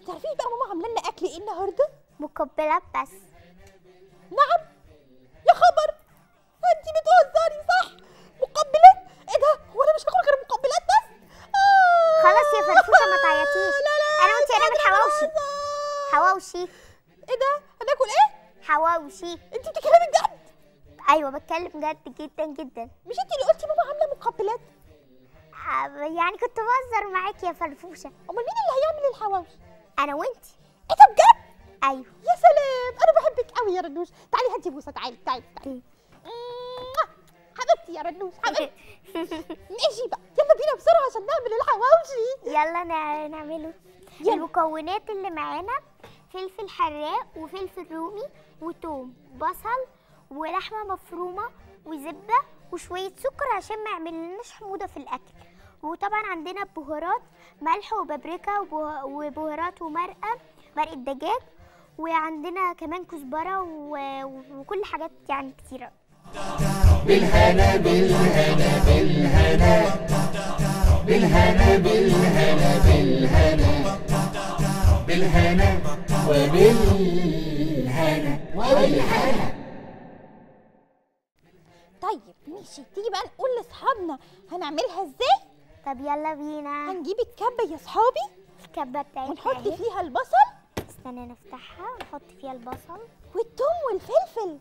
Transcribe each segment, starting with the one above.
تعرفين بقى ماما عامله لنا اكل ايه النهارده مقبلات بس نعم يا خبر انت بتهزري صح مقبلات ايه ده هو انا مش هاكل غير مقبلات بس آه. خلاص يا فرفوشة ما تعيطيش. لا لا أنا وأنتي هنعمل مش حواوشي. قادرة. حواوشي ايه ده هناكل ايه حواوشي انت بتتكلمي بجد ايوه بتكلم جد جدا جدا مش انت اللي قلتي ماما عامله مقبلات آه، يعني كنت بهزر معاك يا فرفوشة امال مين اللي هيعمل الحواوشي انا وانتي ايه ده بجد ايوه يا سلام انا بحبك قوي يا رنوش تعالي هاتي بوسه تعالي تعالي تعالي موah. حبيبتي يا رنوش حبيبتي ماشي بقى يلا بينا بسرعه عشان نعمل الحواوشي يلا نع- نعمله يلا. المكونات اللي معانا فلفل حراق وفلفل رومي وتوم بصل ولحمه مفرومه وزبده وشويه سكر عشان ما يعملناش حموضه في الاكل وطبعا عندنا بهارات ملح وبابريكا وبه- وبهارات ومرقه مرقه دجاج وعندنا كمان كزبره و- وكل حاجات يعني كتيره بالهنا بالهنا بالهنا بالهنا بالهنا بالهنا بالهنا وبالهنا وبالهنا طيب ماشي تيجي بقى نقول لاصحابنا هنعملها ازاي طب يلا بينا هنجيب الكبه يا صحابي الكبه بتاعتنا ونحط أهي. فيها البصل استنى نفتحها ونحط فيها البصل والثوم والفلفل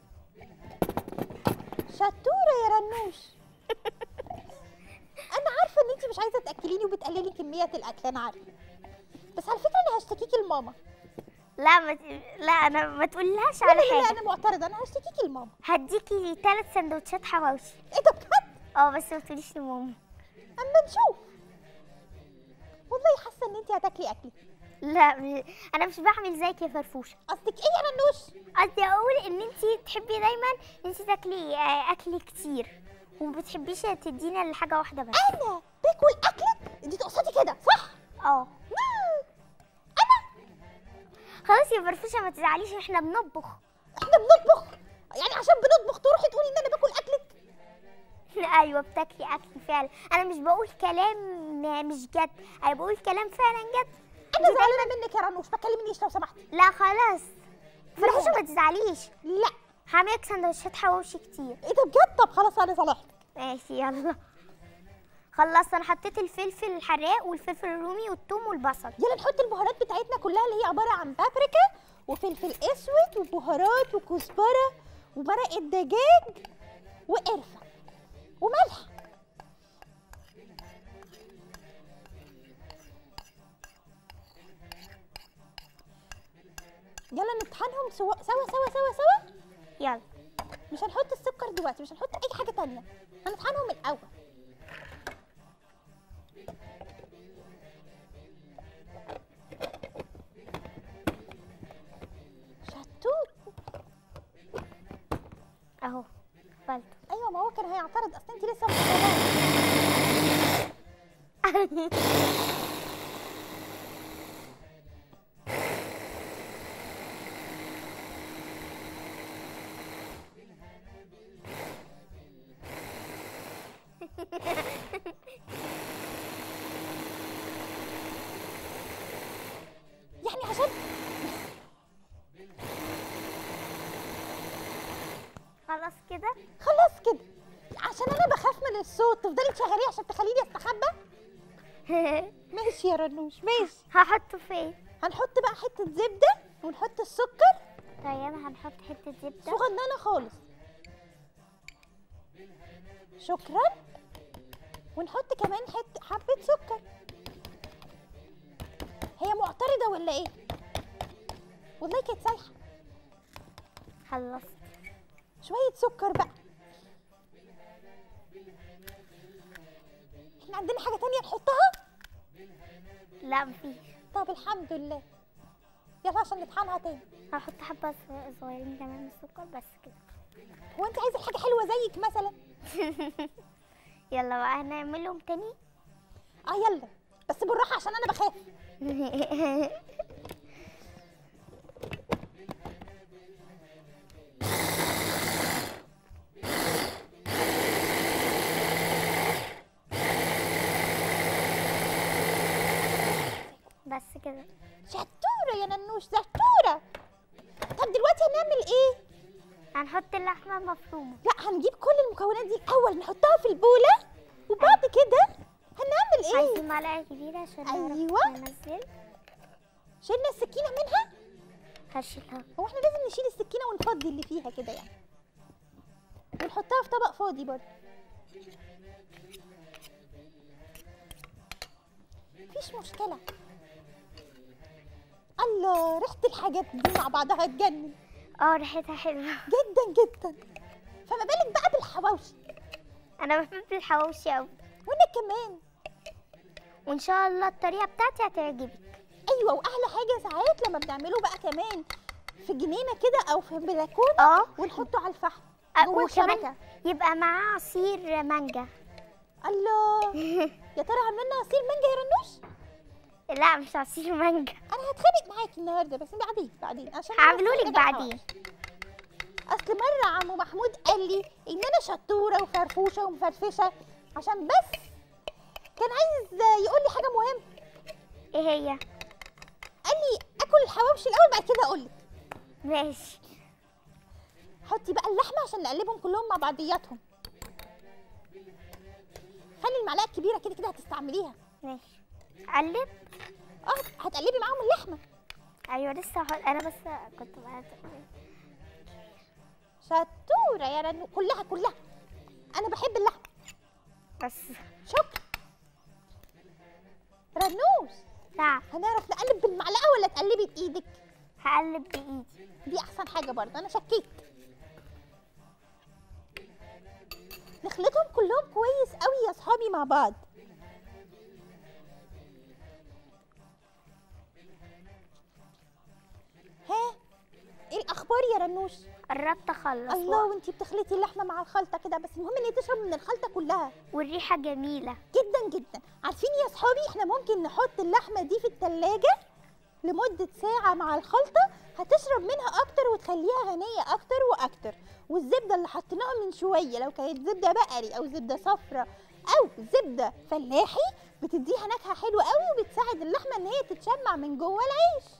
شطوره يا رنوش انا عارفه ان انت مش عايزه تاكليني وبتقللي كميه الاكل انا عارفه بس على فكره انا هشتكيكي لماما لا ما ت... لا انا ما تقولهاش لا لا على لا حاجه انا معترضه انا هشتكيكي لماما هديكي ثلاث سندوتشات حواوشي ايه ده بجد اه بس ما تقوليش لماما اما نشوف والله حاسه ان انت هتاكلي اكلي لا مش... انا مش بعمل زيك يا فرفوشه قصدك ايه يا رنوش قصدي اقول ان انت تحبي دايما انت تاكلي آه، اكل كتير وما بتحبيش تدينا لحاجه واحده بس انا باكل اكلك انت تقصدي كده صح اه مم. انا خلاص يا فرفوشه ما تزعليش احنا بنطبخ احنا بنطبخ يعني عشان بنطبخ تروحي تقولي ان انا باكل اكلك ايوه بتاكلي اكل فعلا انا مش بقول كلام مش جد انا بقول كلام فعلا جد انا زعلانه منك يا رنوش ما تكلمنيش لو سمحتي لا خلاص فرفوشه ما تزعليش لا هعملك سندوتشات حواوشي كتير ايه ده بجد طب خلاص انا صالحتك ماشي يلا خلصت انا حطيت الفلفل الحراق والفلفل الرومي والثوم والبصل يلا نحط البهارات بتاعتنا كلها اللي هي عباره عن بابريكا وفلفل اسود وبهارات وكزبره ومرقه دجاج وقرفه وملح يلا نطحنهم سوا سوا سوا سوا سوا يلا مش هنحط السكر دلوقتي مش هنحط اي حاجه تانية هنطحنهم الاول شطوط اهو قفلته ايوه ما هو كان هيعترض اصل انت لسه مخرجاه يعني عشان خلاص كده خلاص كده عشان انا بخاف من الصوت تفضلي تشغليه عشان تخليني استخبى ماشي يا رنوش ماشي هحطه فين هنحط بقى حته زبده ونحط السكر طيب هنحط حته زبده صغننه خالص شكرا ونحط كمان حته حبه سكر هي معترضه ولا ايه والله كانت سايحه خلصت شويه سكر بقى احنا عندنا حاجه تانية نحطها لا مفيش طب الحمد لله يلا عشان نطحنها تاني هحط حبه ص- صغيرين كمان من السكر بس كده هو انت عايزه حاجه حلوه زيك مثلا يلا بقى هنعملهم تاني اه يلا بس بالراحه عشان انا بخاف بس بس كده شطوره يا ننوش شطوره طب دلوقتي هنعمل ايه هنحط اللحمه مفرومه لا هنجيب كل المكونات دي الاول نحطها في البوله وبعد كده هنعمل ايه عايزين معلقه كبيره عشان نعرف أيوة. ننزل شلنا السكينه منها هشيلها هو احنا لازم نشيل السكينه ونفضي اللي فيها كده يعني ونحطها في طبق فاضي برضه مفيش مشكله الله ريحه الحاجات دي مع بعضها تجنن اه ريحتها حلوه جدا جدا فما بالك بقى بالحواوشي انا بحب الحواوشي قوي وانا كمان وان شاء الله الطريقه بتاعتي هتعجبك ايوه واحلى حاجه ساعات لما بنعمله بقى كمان في جنينه كده او في بلكونه اه ونحطه على الفحم أه، جوه وكمان الشبكه يبقى معاه عصير مانجا الله يا ترى عاملين لنا عصير مانجا يا رنوش لا مش عصير مانجا انا هتخانق معاكي النهارده بس بعدين بعدين عشان هعملهولك محتاجة بعدين اصل مره عمو محمود قال لي ان انا شطوره وفرفوشه ومفرفشه عشان بس كان عايز يقول لي حاجه مهمه ايه هي قال لي اكل الحواوشي الاول بعد كده اقول لك ماشي حطي بقى اللحمه عشان نقلبهم كلهم مع بعضياتهم خلي المعلقه الكبيره كده كده هتستعمليها ماشي قلب اه هتقلبي معاهم اللحمه ايوه لسه هحط انا بس كنت بقى شطوره يا رنو كلها كلها انا بحب اللحمه بس شكرا رنوش نعم هنعرف نقلب بالمعلقه ولا تقلبي بايدك هقلب بايدي دي احسن حاجه برضه انا شكيت نخلطهم كلهم كويس قوي يا اصحابي مع بعض ها ايه الاخبار يا رنوش قربت اخلص الله وانتي بتخلطي اللحمه مع الخلطه كده بس المهم ان هي تشرب من الخلطه كلها والريحه جميله جدا جدا عارفين يا اصحابي احنا ممكن نحط اللحمه دي في التلاجة لمدة ساعة مع الخلطة هتشرب منها أكتر وتخليها غنية أكتر وأكتر والزبدة اللي حطيناها من شوية لو كانت زبدة بقري أو زبدة صفرة أو زبدة فلاحي بتديها نكهة حلوة قوي وبتساعد اللحمة إن هي تتشمع من جوه العيش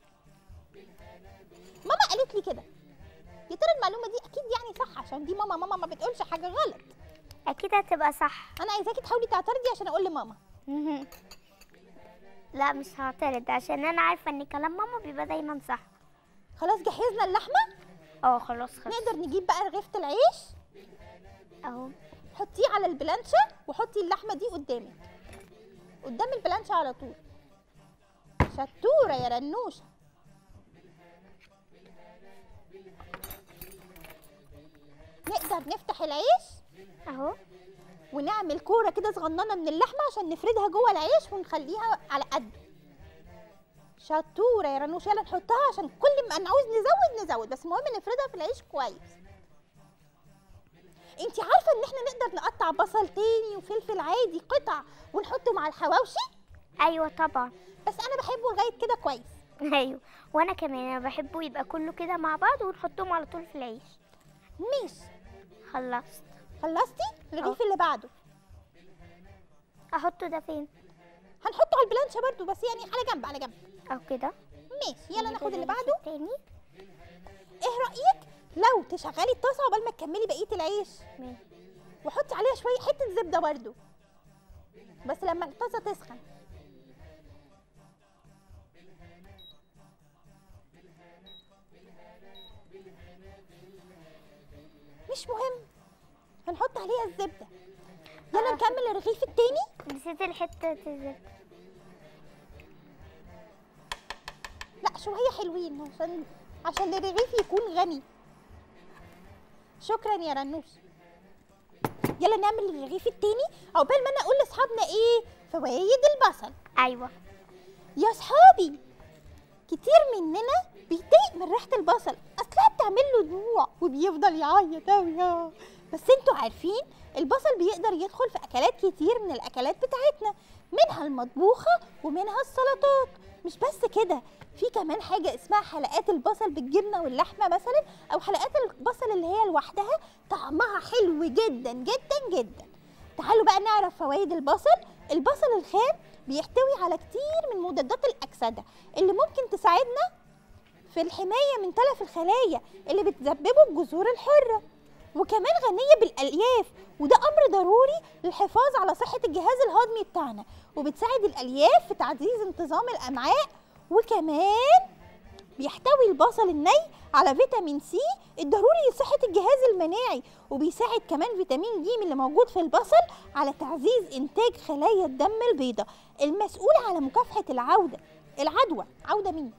ماما قالت لي كده يا ترى المعلومة دي أكيد يعني صح عشان دي ماما ماما ما بتقولش حاجة غلط اكيد هتبقى صح أنا عايزاكي تحاولي تعترضي عشان أقول لماما لا مش هعترض عشان انا عارفه ان كلام ماما بيبقى دايما صح خلاص جهزنا اللحمة اه خلاص خلاص نقدر نجيب بقى رغيفة العيش اهو حطيه على البلانشة وحطي اللحمة دي قدامك قدام البلانشة على طول شطورة يا رنوشة نقدر نفتح العيش اهو ونعمل كورة كده صغننة من اللحمة عشان نفردها جوه العيش ونخليها على قده شطورة يا رنوشة يلا نحطها عشان كل ما نعوز نزود نزود بس المهم نفردها في العيش كويس انتي عارفة ان احنا نقدر نقطع بصل تاني وفلفل عادي قطع ونحطه مع الحواوشي ايوه طبعا بس انا بحبه لغاية كده كويس ايوه وانا كمان انا بحبه يبقى كله كده مع بعض ونحطهم على طول في العيش ماشي خلصت خلصتي الرغيف اللي بعده احطه ده فين هنحطه على البلانشة برضو بس يعني على جنب على جنب او كده ماشي يلا ناخد اللي الرغيف بعده التاني ايه رأيك لو تشغلي الطاسة عقبال ما تكملي بقية العيش ماشي. وحطي عليها شوية حتة زبدة برضو بس لما الطاسة تسخن مش مهم هنحط عليها الزبدة يلا آه. نكمل الرغيف التاني نسيت الحته الزبده لا شوية حلوين عشان عشان الرغيف يكون غني شكرا يا رنوش يلا نعمل الرغيف التاني عقبال ما انا اقول لاصحابنا ايه فوائد البصل ايوه يا صحابي كتير مننا بيتضايق من ريحه البصل اصلها بتعمل له دموع وبيفضل يعيط اوي بس انتوا عارفين البصل بيقدر يدخل في اكلات كتير من الاكلات بتاعتنا منها المطبوخه ومنها السلطات مش بس كده في كمان حاجه اسمها حلقات البصل بالجبنه واللحمه مثلا او حلقات البصل اللي هي لوحدها طعمها حلو جدا جدا جدا تعالوا بقى نعرف فوائد البصل البصل الخام بيحتوي على كتير من مضادات الأكسدة اللي ممكن تساعدنا في الحماية من تلف الخلايا اللي بتسببه الجذور الحرة وكمان غنية بالألياف وده أمر ضروري للحفاظ على صحة الجهاز الهضمي بتاعنا وبتساعد الألياف في تعزيز انتظام الأمعاء وكمان بيحتوي البصل الني على فيتامين سي الضروري لصحة الجهاز المناعي وبيساعد كمان فيتامين ج اللي موجود في البصل على تعزيز إنتاج خلايا الدم البيضاء المسؤول على مكافحة العودة العدوى عودة مين؟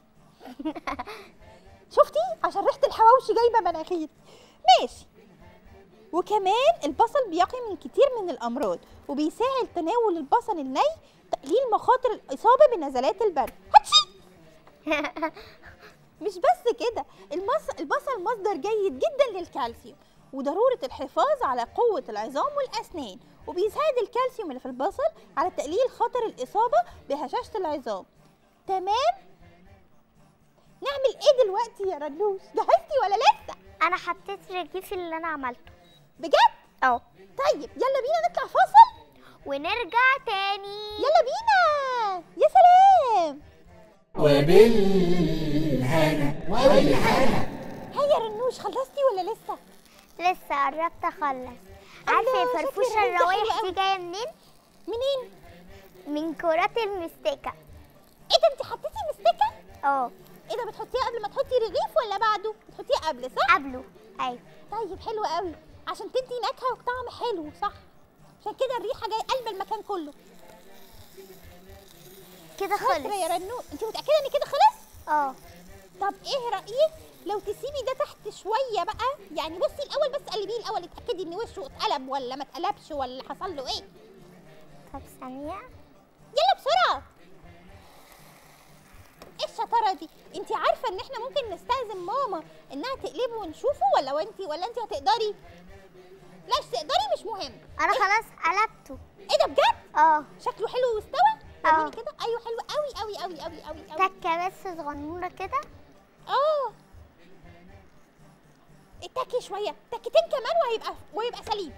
شفتي عشان ريحة الحواوشي جايبة مناخير ماشي وكمان البصل بيقي من كتير من الأمراض وبيساعد تناول البصل الني تقليل مخاطر الإصابة بنزلات البرد هاتشي مش بس كده المص... البصل مصدر جيد جدا للكالسيوم وضرورة الحفاظ على قوة العظام والأسنان وبيساعد الكالسيوم اللي في البصل على تقليل خطر الإصابة بهشاشة العظام تمام نعمل ايه دلوقتي يا رنوش جهزتي ولا لسه انا حطيت رغيف اللي انا عملته بجد اه طيب يلا بينا نطلع فاصل ونرجع تاني يلا بينا يا سلام وبالهنا وبالهنا هيا يا رنوش خلصتي ولا لسه لسه قربت اخلص عارفه الله، يا شكل فرفوشه الرغيف ده حلو الروايح أوي. دي جايه منين منين من كرات المستكه ايه ده انت حطيتي مستكه اه ايه ده بتحطيها قبل ما تحطي رغيف ولا بعده بتحطيها قبل صح قبله ايوه طيب حلو قوي عشان تدي نكهه وطعم حلو صح عشان كده الريحه جايه قلب المكان كله كده شاطره يا خلص رنو انت متاكده ان كده خلص اه طب ايه رايك لو تسيبي ده تحت شويه بقى يعني بصي الاول بس قلبيه الاول اتاكدي ان وشه اتقلب ولا ما اتقلبش ولا حصل له ايه طب ثانيه يلا بسرعه ايه الشطاره دي انت عارفه ان احنا ممكن نستاذن ماما انها تقلبه ونشوفه ولا وانت ولا انت هتقدري لا مش تقدري مش مهم انا إيه؟ خلاص قلبته ايه ده بجد اه شكله حلو واستوى آه. وريني كده ايوه حلو قوي قوي قوي قوي قوي قوي تكه بس صغنونه كده اه اتكي شويه تكتين كمان وهيبقى وهيبقى سليم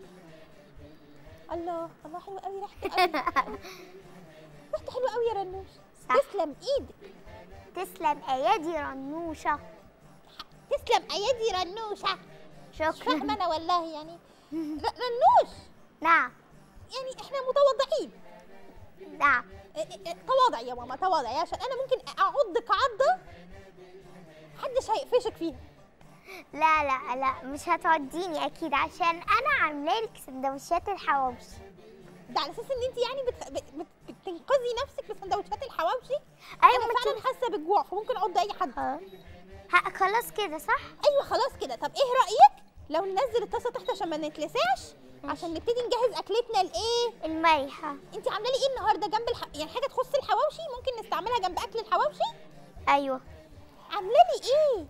الله الله حلو قوي ريحته قوي ريحته حلوه قوي يا رنوش صح. تسلم ايدك تسلم ايادي رنوشه تسلم ايادي رنوشه مش فاهمه شكرا انا والله يعني ر- رنوش نعم يعني احنا متواضعين نعم اه، اه، اه، تواضع يا ماما تواضع يا عشان انا ممكن اعضك عضه محدش هيقفشك فيها لا لا لا مش هتوديني اكيد عشان انا عامله لك سندوتشات الحواوشي ده على اساس ان انت يعني بت... بت... بت... بتنقذي نفسك بسندوتشات الحواوشي ايوه انا ما فعلا انت حاسه بالجوع فممكن اعض اي حد اه ها- خلاص كده صح ايوه خلاص كده طب ايه رايك لو ننزل الطاسه تحت عشان ما نتلسعش عشان نبتدي نجهز اكلتنا لايه المرحه انت عامله لي ايه النهارده جنب الح... يعني حاجه تخص الحواوشي ممكن نستعملها جنب اكل الحواوشي ايوه عامله لي ايه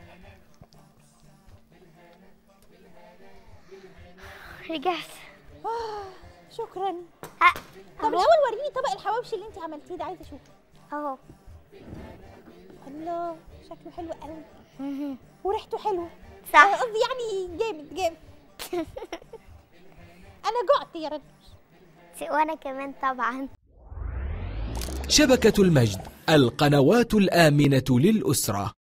رجعت آه شكرا ها طب أهو. الاول وريني طبق الحواوشي اللي انت عملتيه ده عايزه اشوفه اهو الله شكله حلو قوي وريحته حلوه صح. آه، قصدي يعني جامد جامد انا جعت يا رد وانا كمان طبعا شبكة المجد القنوات الآمنة للأسرة